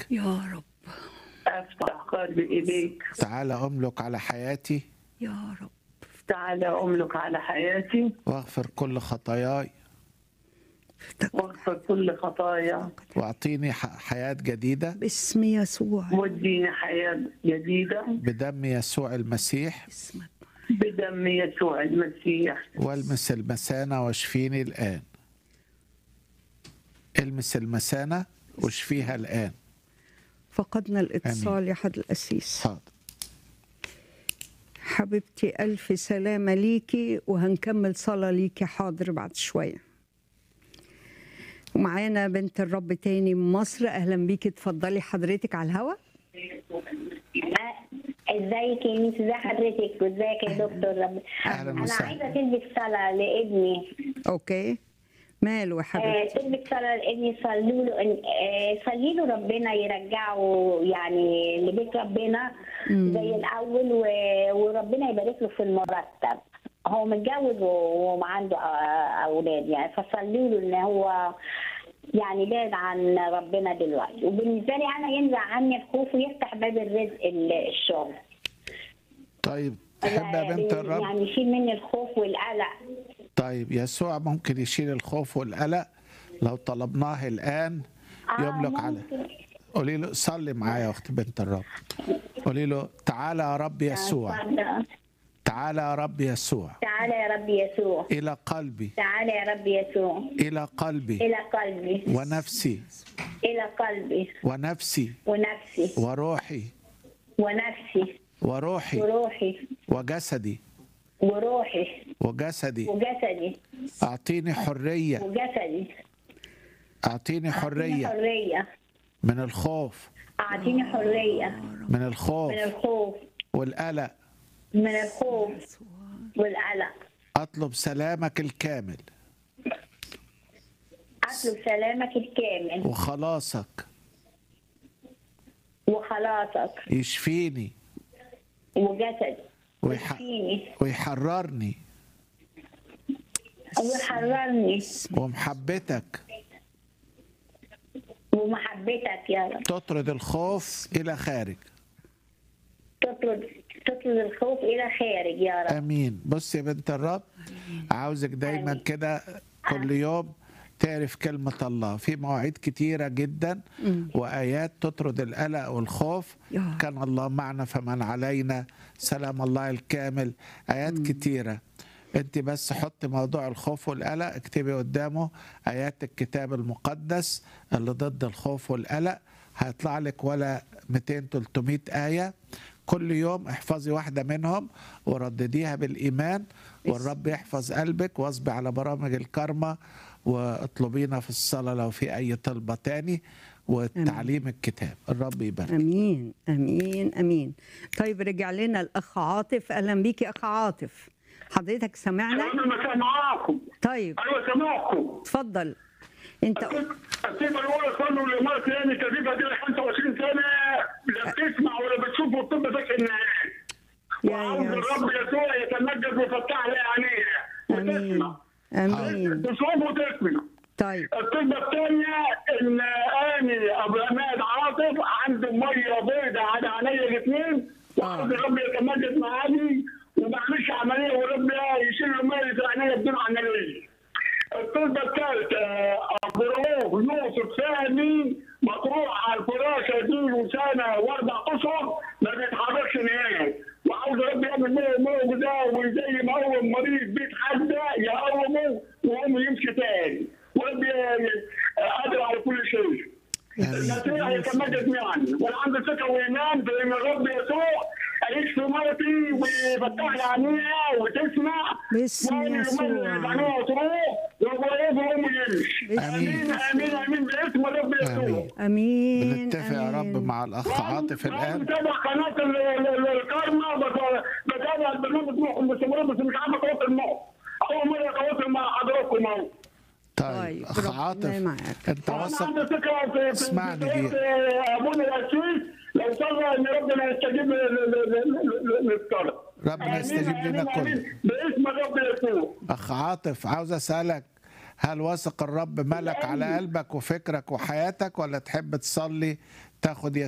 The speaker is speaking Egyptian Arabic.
يا رب افتح قلبي اليك تعالى املك على حياتي يا رب تعالى املك على حياتي واغفر كل خطاياي واغفر كل خطايا واعطيني ح- حياه جديده باسم يسوع واديني حياه جديده بدم يسوع المسيح اسمك بدم يسوع المسيح والمس المثانه واشفيني الان المس المثانه واشفيها الان فقدنا الاتصال يا حد القسيس حاضر حبيبتي ألف سلامة ليكي وهنكمل صلاة ليكي حاضر بعد شوية ومعانا بنت الرب تاني من مصر أهلا بيكي اتفضلي حضرتك على الهوا ازيك يا ميس ازي حضرتك وازيك يا دكتور رب أهلاً انا وسهلاً. عايزه تلبس صلاه لابني أوكي ماله يا آه، حبيبتي تلبس صلاه لابني صلوا له إن- آه، صلي له ربنا يرجعه يعني لبيت ربنا زي الاول و- وربنا يبارك له في المرتب هو متجوز و- وعنده آه، اولاد يعني فصلوا له ان هو يعني بعد عن ربنا دلوقتي وبالنسبه لي انا ينزع عني الخوف ويفتح باب الرزق ال- الشغل طيب تحب يا بنت الرب يعني يشيل مني الخوف والقلق طيب يسوع ممكن يشيل الخوف والقلق لو طلبناه الان آه، يملك على ممكن. قولي له صلي معايا يا اخت بنت الرب قولي له تعالى يا رب يسوع اتفضل. تعالى يا رب يسوع تعالى يا رب يسوع الى قلبي تعالى يا رب يسوع الى قلبي إلى قلبي ونفسي إلى قلبي ونفسي ونفسي وروحي ونفسي وروحي وروحي وجسدي وروحي وجسدي وجسدي اعطيني حريه وجسدي اعطيني أعطيني حريه حرية من الخوف أعطيني حرية من من الخوف الخوف والقلق من الخوف والقلق اطلب سلامك الكامل أطلب سلامك الكامل وخلاصك وخلاصك يشفيني وجسدي ويح... ويشفيني ويحررني ويحررني ومحبتك ومحبتك يا رب تطرد الخوف الى خارج تطرد تطرد الخوف إلى خارج يا رب امين بص يا بنت الرب عاوزك دايما آمين. كده كل يوم تعرف كلمة الله في مواعيد كتيرة جدا وآيات تطرد القلق والخوف يا. كان الله معنا فمن علينا سلام الله الكامل آيات كتيرة انت بس حط موضوع الخوف والقلق اكتبي قدامه آيات الكتاب المقدس اللي ضد الخوف والقلق هيطلع لك ولا 200 300 آية كل يوم احفظي واحدة منهم وردديها بالإيمان والرب يحفظ قلبك واصبي على برامج الكرمة واطلبينا في الصلاة لو في أي طلبة تاني وتعليم الكتاب الرب يبارك امين امين امين طيب رجع لنا الاخ عاطف اهلا بيكي اخ عاطف حضرتك سمعنا انا المساء معاكم طيب ايوه سامعكم اتفضل انت اسيب الولد كله لمرة تاني تجيبها دي 25 سنه لا بتسمع ولا بتشوف والطب ده النهايه يا وعاوز يا الرب يسوع يتمجد ويفتح لي عينيها امين وتسمع امين تشوف وتسمع طيب الطلبة الثانية إن أني أبو عماد عاطف عنده مية بيضاء على عينيا الاثنين وعاوز الرب يتمجد معاني وما اعملش عملية والرب يشيل له مية في عينيا بدون عملية. الطلبة الثالثة أبو رؤوف يوسف ثاني مطروح على الفراشة دي وسنة وأربع أشهر ما بيتحركش نهائي وعاوز الرب يعمل له معجزة وزي ما هو مريض بيت حد يقومه ويقوم يمشي تاني ورب قادر على كل شيء. المسيح يتمجد معا وانا عندي ثقه وايمان بان الرب يسوع هيشفي مرتي ويفتح لي عينيها وتسمع باسم وأنا يسوع. يميز عينيها وتروح وابويا وامي يمشي امين امين امين باسم الرب يسوع آمين. امين بنتفق يا رب آمين. مع الأخ عاطف وأنا الآن بتابع قناه ال- ال- ال- الكارما بت- بتابع البرنامج بتاعكم باستمرار بس مش عارف اتواصل معه اول مره اتواصل مع حضراتكم اهو طيب طيب، أخ ربنا عاطف معاك. أنت انا واثق عندي ثقه في في- اسمعني في دي. في ابونا الاسيس لو صلى ان ربنا يستجيب ل- ل- ل- ل- ل- للطلب ربنا آمين، يستجيب لنا آمين، كلنا. آمين. باسم الرب يسوع أخ عاطف عاوز أسألك هل واثق الرب ملك على قلبك وفكرك وحياتك ولا تحب تصلي تاخد